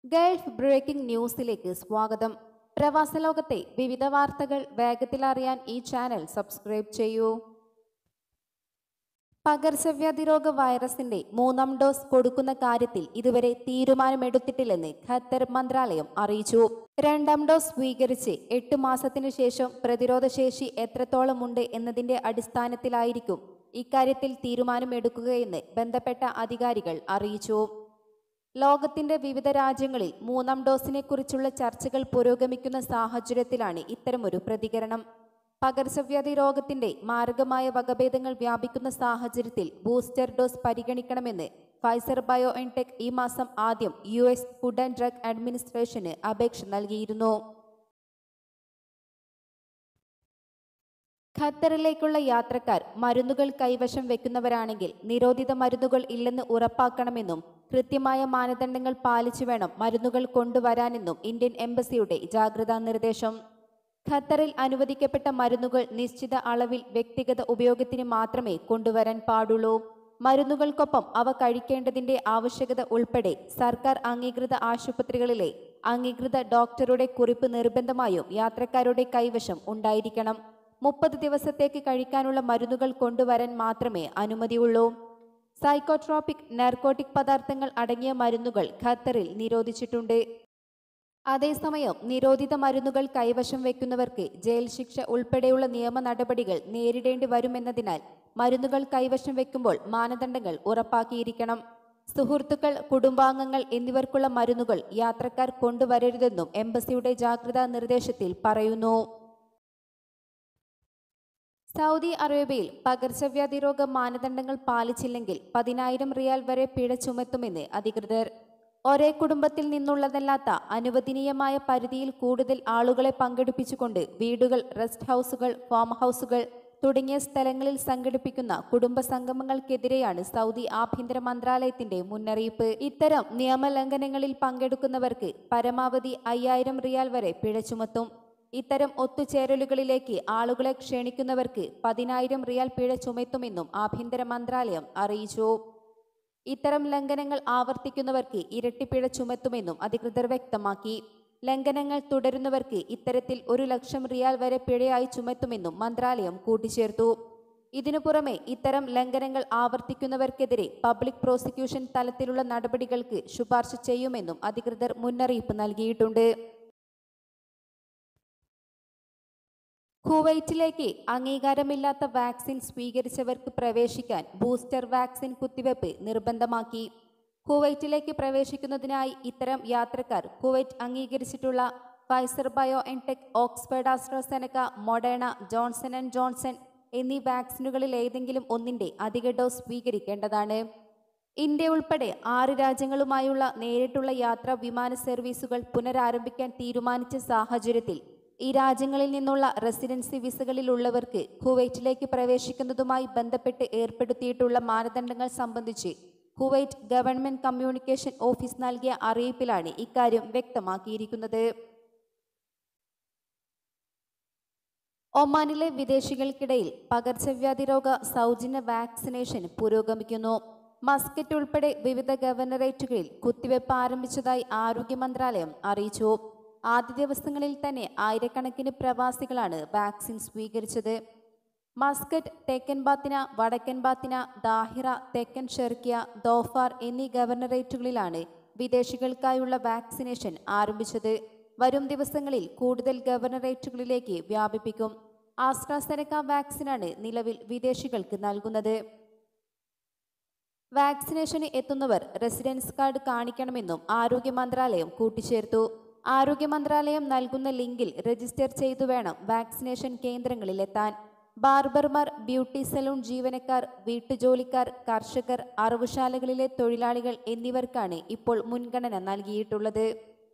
Gulf breaking ന്യൂസിലേക്ക് സ്വാഗതം പ്രവാസ ലോകത്തെ വിവിധ വാർത്തകൾ വേഗത്തിൽ അറിയാൻ ഈ ചാനൽ സബ്സ്ക്രൈബ് ചെയ്യൂ പകർച്ചവ്യാധി രോഗ വൈറസിന്റെ മൂന്നാം ഡോസ് കൊടുക്കുന്ന കാര്യത്തിൽ ഇതുവരെ തീരുമാനമെടുത്തിട്ടില്ലെന്ന് ഖത്തർ മന്ത്രാലയം അറിയിച്ചു രണ്ടാം ഡോസ് സ്വീകരിച്ച് എട്ട് മാസത്തിനു ശേഷം പ്രതിരോധശേഷി എത്രത്തോളമുണ്ട് എന്നതിന്റെ അടിസ്ഥാനത്തിലായിരിക്കും ഇക്കാര്യത്തിൽ തീരുമാനമെടുക്കുകയെന്ന് ബന്ധപ്പെട്ട അധികാരികൾ അറിയിച്ചു ലോകത്തിന്റെ വിവിധ രാജ്യങ്ങളിൽ മൂന്നാം ഡോസിനെ കുറിച്ചുള്ള ചർച്ചകൾ പുരോഗമിക്കുന്ന സാഹചര്യത്തിലാണ് ഇത്തരമൊരു പ്രതികരണം പകർച്ചവ്യാധി രോഗത്തിന്റെ മാരകമായ വകഭേദങ്ങൾ വ്യാപിക്കുന്ന സാഹചര്യത്തിൽ ബൂസ്റ്റർ ഡോസ് പരിഗണിക്കണമെന്ന് ഫൈസർ ബയോ എൻടെക് ഈ മാസം ആദ്യം U S food and drug അഡ്മിനിസ്ട്രേഷന് അപേക്ഷ നൽകിയിരുന്നു ഖത്തറിലേക്കുള്ള യാത്രക്കാർ മരുന്നുകൾ കൈവശം വെക്കുന്നവരാണെങ്കിൽ നിരോധിത മരുന്നുകൾ ഇല്ലെന്ന് ഉറപ്പാക്കണമെന്നും കൃത്യമായ മാനദണ്ഡങ്ങൾ പാലിച്ചു വേണം മരുന്നുകൾ കൊണ്ടുവരാനെന്നും ഇന്ത്യൻ എംബസിയുടെ ജാഗ്രതാ നിർദ്ദേശം ഖത്തറിൽ അനുവദിക്കപ്പെട്ട മരുന്നുകൾ നിശ്ചിത അളവിൽ വ്യക്തിഗത ഉപയോഗത്തിന് മാത്രമേ കൊണ്ടുവരാൻ പാടുള്ളൂ മരുന്നുകൾക്കൊപ്പം അവ കഴിക്കേണ്ടതിന്റെ ആവശ്യകത ഉൾപ്പെടെ സർക്കാർ അംഗീകൃത ആശുപത്രികളിലെ അംഗീകൃത ഡോക്ടറുടെ കുറിപ്പ് നിർബന്ധമായും യാത്രക്കാരുടെ കൈവശം ഉണ്ടായിരിക്കണം മുപ്പത് ദിവസത്തേക്ക് കഴിക്കാനുള്ള മരുന്നുകൾ കൊണ്ടുവരാൻ മാത്രമേ അനുമതിയുള്ളൂ സൈക്കോട്രോപിക് നാർക്കോട്ടിക് പദാർത്ഥങ്ങൾ അടങ്ങിയ മരുന്നുകൾ ഖത്തറിൽ നിരോധിച്ചിട്ടുണ്ട് അതേസമയം നിരോധിത മരുന്നുകൾ കൈവശം വെക്കുന്നവർക്ക് ജയിൽ ശിക്ഷ ഉൾപ്പെടെയുള്ള നിയമ നടപടികൾ നേരിടേണ്ടി വരുമെന്നതിനാൽ മരുന്നുകൾ കൈവശം വെക്കുമ്പോൾ മാനദണ്ഡങ്ങൾ ഉറപ്പാക്കിയിരിക്കണം സുഹൃത്തുക്കൾ കുടുംബാംഗങ്ങൾ എന്നിവർക്കുള്ള മരുന്നുകൾ യാത്രക്കാർ കൊണ്ടുവരരുതെന്നും എംബസിയുടെ ജാഗ്രതാ നിർദ്ദേശത്തിൽ പറയുന്നു സൗദി അറേബ്യയിൽ പകർച്ചവ്യാധി രോഗ മാനദണ്ഡങ്ങൾ പാലിച്ചില്ലെങ്കിൽ പതിനായിരം റിയാൽ വരെ പിഴ ചുമത്തുമെന്ന് അധികൃതർ ഒരേ കുടുംബത്തിൽ നിന്നുള്ളതല്ലാത്ത അനുവദനീയമായ പരിധിയിൽ കൂടുതൽ ആളുകളെ പങ്കെടുപ്പിച്ചുകൊണ്ട് വീടുകൾ റെസ്റ്റ് ഹൗസുകൾ ഫാം ഹൗസുകൾ തുടങ്ങിയ സ്ഥലങ്ങളിൽ സംഘടിപ്പിക്കുന്ന കുടുംബ സംഗമങ്ങൾക്കെതിരെയാണ് സൗദി ആഭ്യന്തര മന്ത്രാലയത്തിന്റെ മുന്നറിയിപ്പ് ഇത്തരം നിയമലംഘനങ്ങളിൽ പങ്കെടുക്കുന്നവർക്ക് പരമാവധി അയ്യായിരം റിയാൽ വരെ പിഴ ചുമത്തും ഇത്തരം ഒത്തുചേരലുകളിലേക്ക് ആളുകളെ ക്ഷണിക്കുന്നവർക്ക് പതിനായിരം റിയാൽ പിഴ ചുമത്തുമെന്നും ആഭ്യന്തര മന്ത്രാലയം അറിയിച്ചു ഇത്തരം ലംഘനങ്ങൾ ആവർത്തിക്കുന്നവർക്ക് ഇരട്ടി പിഴ ചുമത്തുമെന്നും അധികൃതർ വ്യക്തമാക്കി ലംഘനങ്ങൾ തുടരുന്നവർക്ക് ഇത്തരത്തിൽ ഒരു ലക്ഷം റിയാൽ വരെ പിഴയായി ചുമത്തുമെന്നും മന്ത്രാലയം കൂട്ടിച്ചേർത്തു ഇതിനു പുറമെ ഇത്തരം ലംഘനങ്ങൾ ആവർത്തിക്കുന്നവർക്കെതിരെ പബ്ലിക് പ്രോസിക്യൂഷൻ തലത്തിലുള്ള നടപടികൾക്ക് ശുപാർശ ചെയ്യുമെന്നും അധികൃതർ മുന്നറിയിപ്പ് നൽകിയിട്ടുണ്ട് കുവൈറ്റിലേക്ക് അംഗീകാരമില്ലാത്ത വാക്സിൻ സ്വീകരിച്ചവർക്ക് പ്രവേശിക്കാൻ ബൂസ്റ്റർ വാക്സിൻ കുത്തിവയ്പ് നിർബന്ധമാക്കി കുവൈറ്റിലേക്ക് പ്രവേശിക്കുന്നതിനായി ഇത്തരം യാത്രക്കാർ കുവൈറ്റ് അംഗീകരിച്ചിട്ടുള്ള Pfizer BioNTech Oxford AstraZeneca Moderna Johnson and Johnson എന്നീ വാക്സിനുകളിൽ ഏതെങ്കിലും ഒന്നിന്റെ അധിക ഡോസ് സ്വീകരിക്കേണ്ടതാണ് ഇന്ത്യ ഉൾപ്പെടെ ആറ് രാജ്യങ്ങളുമായുള്ള നേരിട്ടുള്ള യാത്രാ വിമാന സർവീസുകൾ പുനരാരംഭിക്കാൻ തീരുമാനിച്ച സാഹചര്യത്തിൽ ഈ രാജ്യങ്ങളിൽ നിന്നുള്ള റെസിഡൻസി വിസകളിലുള്ളവർക്ക് കുവൈറ്റിലേക്ക് പ്രവേശിക്കുന്നതുമായി ബന്ധപ്പെട്ട് ഏർപ്പെടുത്തിയിട്ടുള്ള മാനദണ്ഡങ്ങൾ സംബന്ധിച്ച് കുവൈറ്റ് ഗവൺമെന്റ് കമ്മ്യൂണിക്കേഷൻ ഓഫീസ് നൽകിയ അറിയിപ്പിലാണ് ഇക്കാര്യം വ്യക്തമാക്കിയിരിക്കുന്നത് ഒമാനിലെ വിദേശികൾക്കിടയിൽ പകർച്ചവ്യാധി രോഗ സൗജന്യ വാക്സിനേഷൻ പുരോഗമിക്കുന്നു മസ്കറ്റ് ഉൾപ്പെടെ വിവിധ ഗവർണറേറ്റുകളിൽ കുത്തിവയ്പ് ആരംഭിച്ചതായി ആരോഗ്യ മന്ത്രാലയം അറിയിച്ചു ആദ്യ ദിവസങ്ങളിൽ തന്നെ ആയിരക്കണക്കിന് പ്രവാസികളാണ് വാക്സിൻ സ്വീകരിച്ചത് മസ്കറ്റ് തെക്കൻ ബാത്തിന വടക്കൻ ബാത്തിന ദാഹിറ തെക്കൻ ഷെർക്കിയ ദോഫാർ എന്നീ ഗവർണറേറ്റുകളിലാണ് വിദേശികൾക്കായുള്ള വാക്സിനേഷൻ ആരംഭിച്ചത് വരും ദിവസങ്ങളിൽ കൂടുതൽ ഗവർണറേറ്റുകളിലേക്ക് വ്യാപിപ്പിക്കും ആസ്ട്രാസെനക്ക വാക്സിനാണ് നിലവിൽ വിദേശികൾക്ക് നൽകുന്നത് വാക്സിനേഷന് എത്തുന്നവർ റെസിഡൻസ് കാർഡ് കാണിക്കണമെന്നും ആരോഗ്യ മന്ത്രാലയം കൂട്ടിച്ചേർത്തു ആരോഗ്യ മന്ത്രാലയം നൽകുന്ന ലിങ്കിൽ രജിസ്റ്റർ ചെയ്തു വേണം വാക്സിനേഷൻ കേന്ദ്രങ്ങളിലെത്താൻ ബാർബർമാർ ബ്യൂട്ടി സലൂൺ ജീവനക്കാർ വീട്ടുജോലിക്കാർ കർഷകർ അറവുശാലകളിലെ തൊഴിലാളികൾ എന്നിവർക്കാണ് ഇപ്പോൾ മുൻഗണന നൽകിയിട്ടുള്ളത്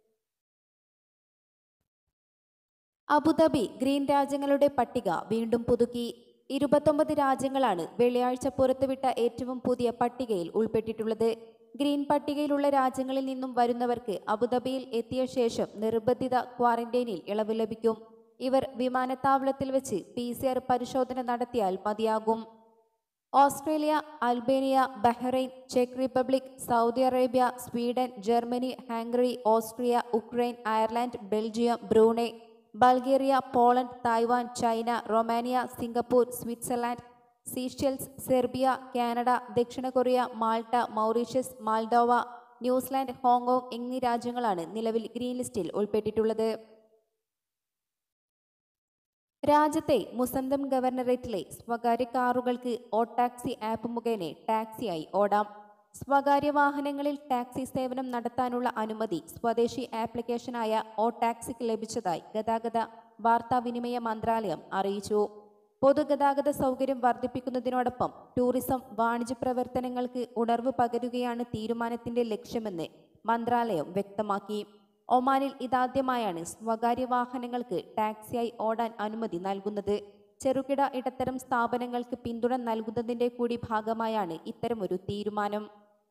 അബുദാബി ഗ്രീൻ രാജ്യങ്ങളുടെ പട്ടിക വീണ്ടും പുതുക്കി ഇരുപത്തൊമ്പത് രാജ്യങ്ങളാണ് വെള്ളിയാഴ്ച പുറത്തുവിട്ട ഏറ്റവും പുതിയ പട്ടികയിൽ ഉൾപ്പെട്ടിട്ടുള്ളത് ഗ്രീൻ പട്ടികയിലുള്ള രാജ്യങ്ങളിൽ നിന്നും വരുന്നവർക്ക് അബുദാബിയിൽ എത്തിയ ശേഷം നിർബന്ധിത ക്വാറന്റൈനിൽ ഇളവ് ലഭിക്കും ഇവർ വിമാനത്താവളത്തിൽ വെച്ച് പി സി ആർ പരിശോധന നടത്തിയാൽ മതിയാകും ഓസ്ട്രേലിയ അൽബേനിയ ബഹ്റൈൻ ചെക്ക് Republic Saudi Arabia Sweden Germany Hungary Austria Ukraine Ireland Belgium Brunei Bulgaria Poland Taiwan China Romania Singapore Switzerland Seychelles Serbia Canada ദക്ഷിണ Korea Malta Mauritius Moldova New Zealand Hong Kong എന്നീ രാജ്യങ്ങളാണ് നിലവിൽ green ലിസ്റ്റിൽ ഉൾപ്പെട്ടിട്ടുള്ളത് രാജ്യത്തെ മുസന്തം ഗവർണറേറ്റിലെ സ്വകാര്യ കാറുകൾക്ക് ഓട്ടാക്സി app മുഖേന ടാക്സിയായി ഓടാം സ്വകാര്യ വാഹനങ്ങളിൽ ടാക്സി സേവനം നടത്താനുള്ള അനുമതി സ്വദേശി ആപ്ലിക്കേഷനായ ഓടാക്സിക്ക് ലഭിച്ചതായി ഗതാഗത വാർത്താവിനിമയ മന്ത്രാലയം അറിയിച്ചു പൊതുഗതാഗത സൗകര്യം വർദ്ധിപ്പിക്കുന്നതിനോടൊപ്പം ടൂറിസം വാണിജ്യ പ്രവർത്തനങ്ങൾക്ക് ഉണർവ് പകരുകയാണ് തീരുമാനത്തിന്റെ ലക്ഷ്യമെന്ന് മന്ത്രാലയം വ്യക്തമാക്കി ഒമാനിൽ ഇതാദ്യമായാണ് സ്വകാര്യ വാഹനങ്ങൾക്ക് ടാക്സിയായി ഓടാൻ അനുമതി നൽകുന്നത് ചെറുകിട ഇടത്തരം സ്ഥാപനങ്ങൾക്ക് പിന്തുണ നൽകുന്നതിന്റെ കൂടി ഭാഗമായാണ് ഇത്തരമൊരു തീരുമാനം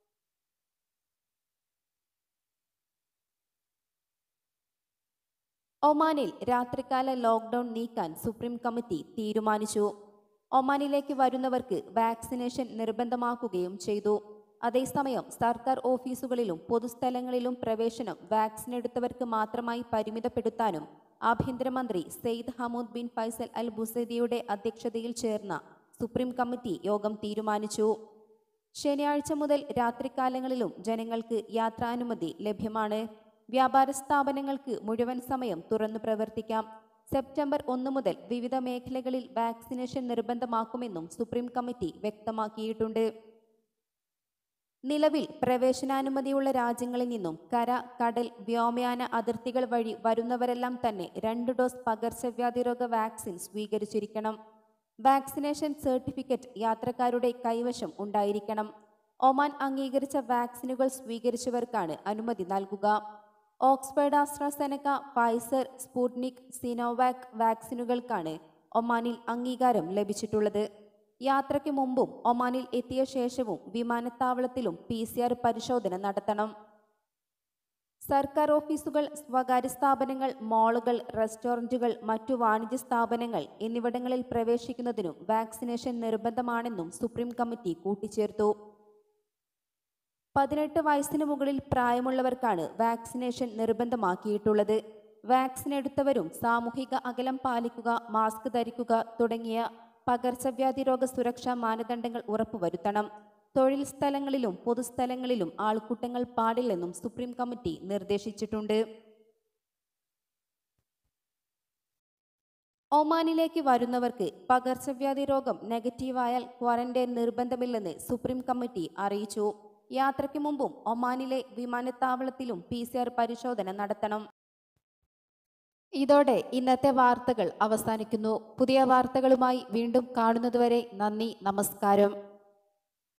ഒമാനിൽ രാത്രികാല ലോക്ക്ഡൌൺ നീക്കാൻ സുപ്രീം കമ്മിറ്റി തീരുമാനിച്ചു ഒമാനിലേക്ക് വരുന്നവർക്ക് വാക്സിനേഷൻ നിർബന്ധമാക്കുകയും ചെയ്തു അതേസമയം സർക്കാർ ഓഫീസുകളിലും പൊതുസ്ഥലങ്ങളിലും പ്രവേശനം വാക്സിൻ എടുത്തവർക്ക് മാത്രമായി പരിമിതപ്പെടുത്താനും ആഭ്യന്തരമന്ത്രി Sayyid Hamoud bin Faisal Al ബുസൈദിയുടെ അധ്യക്ഷതയിൽ ചേർന്ന സുപ്രീം കമ്മിറ്റി യോഗം തീരുമാനിച്ചു ശനിയാഴ്ച മുതൽ രാത്രികാലങ്ങളിലും ജനങ്ങൾക്ക് യാത്രാനുമതി ലഭ്യമാണ് വ്യാപാര സ്ഥാപനങ്ങൾക്ക് മുഴുവൻ സമയം തുറന്നു പ്രവർത്തിക്കാം സെപ്റ്റംബർ ഒന്ന് മുതൽ വിവിധ മേഖലകളിൽ വാക്സിനേഷൻ നിർബന്ധമാക്കുമെന്നും സുപ്രീം കമ്മിറ്റി വ്യക്തമാക്കിയിട്ടുണ്ട് നിലവിൽ പ്രവേശനാനുമതിയുള്ള രാജ്യങ്ങളിൽ നിന്നും കര കടൽ വ്യോമയാന അതിർത്തികൾ വഴി വരുന്നവരെല്ലാം തന്നെ രണ്ട് ഡോസ് പകർച്ചവ്യാധി രോഗ വാക്സിൻ സ്വീകരിച്ചിരിക്കണം വാക്സിനേഷൻ സർട്ടിഫിക്കറ്റ് യാത്രക്കാരുടെ കൈവശം ഉണ്ടായിരിക്കണം ഒമാൻ അംഗീകരിച്ച വാക്സിനുകൾ സ്വീകരിച്ചവർക്കാണ് അനുമതി നൽകുക Oxford AstraZeneca Pfizer Sputnik Sinovac വാക്സിനുകൾക്കാണ് ഒമാനിൽ അംഗീകാരം ലഭിച്ചിട്ടുള്ളത് യാത്രയ്ക്ക് മുമ്പും ഒമാനിൽ എത്തിയ ശേഷവും വിമാനത്താവളത്തിലും പി പരിശോധന നടത്തണം സർക്കാർ ഓഫീസുകൾ സ്വകാര്യ സ്ഥാപനങ്ങൾ മാളുകൾ റെസ്റ്റോറന്റുകൾ മറ്റു വാണിജ്യ സ്ഥാപനങ്ങൾ എന്നിവിടങ്ങളിൽ പ്രവേശിക്കുന്നതിനും വാക്സിനേഷൻ നിർബന്ധമാണെന്നും സുപ്രീം കമ്മിറ്റി കൂട്ടിച്ചേർത്തു പതിനെട്ട് വയസ്സിന് മുകളിൽ പ്രായമുള്ളവർക്കാണ് വാക്സിനേഷൻ നിർബന്ധമാക്കിയിട്ടുള്ളത് വാക്സിൻ എടുത്തവരും സാമൂഹിക അകലം പാലിക്കുക മാസ്ക് ധരിക്കുക തുടങ്ങിയ പകർച്ചവ്യാധി രോഗ സുരക്ഷാ മാനദണ്ഡങ്ങൾ ഉറപ്പുവരുത്തണം തൊഴിൽ സ്ഥലങ്ങളിലും പൊതുസ്ഥലങ്ങളിലും ആൾക്കൂട്ടങ്ങൾ പാടില്ലെന്നും സുപ്രീം കമ്മിറ്റി നിർദ്ദേശിച്ചിട്ടുണ്ട് ഒമാനിലേക്ക് വരുന്നവർക്ക് പകർച്ചവ്യാധി രോഗം നെഗറ്റീവായാൽ ക്വാറന്റൈൻ നിർബന്ധമില്ലെന്ന് സുപ്രീം കമ്മിറ്റി അറിയിച്ചു യാത്രയ്ക്ക് മുമ്പും ഒമാനിലെ വിമാനത്താവളത്തിലും പി പരിശോധന നടത്തണം ഇതോടെ ഇന്നത്തെ വാർത്തകൾ അവസാനിക്കുന്നു പുതിയ വാർത്തകളുമായി വീണ്ടും കാണുന്നതുവരെ നന്ദി നമസ്കാരം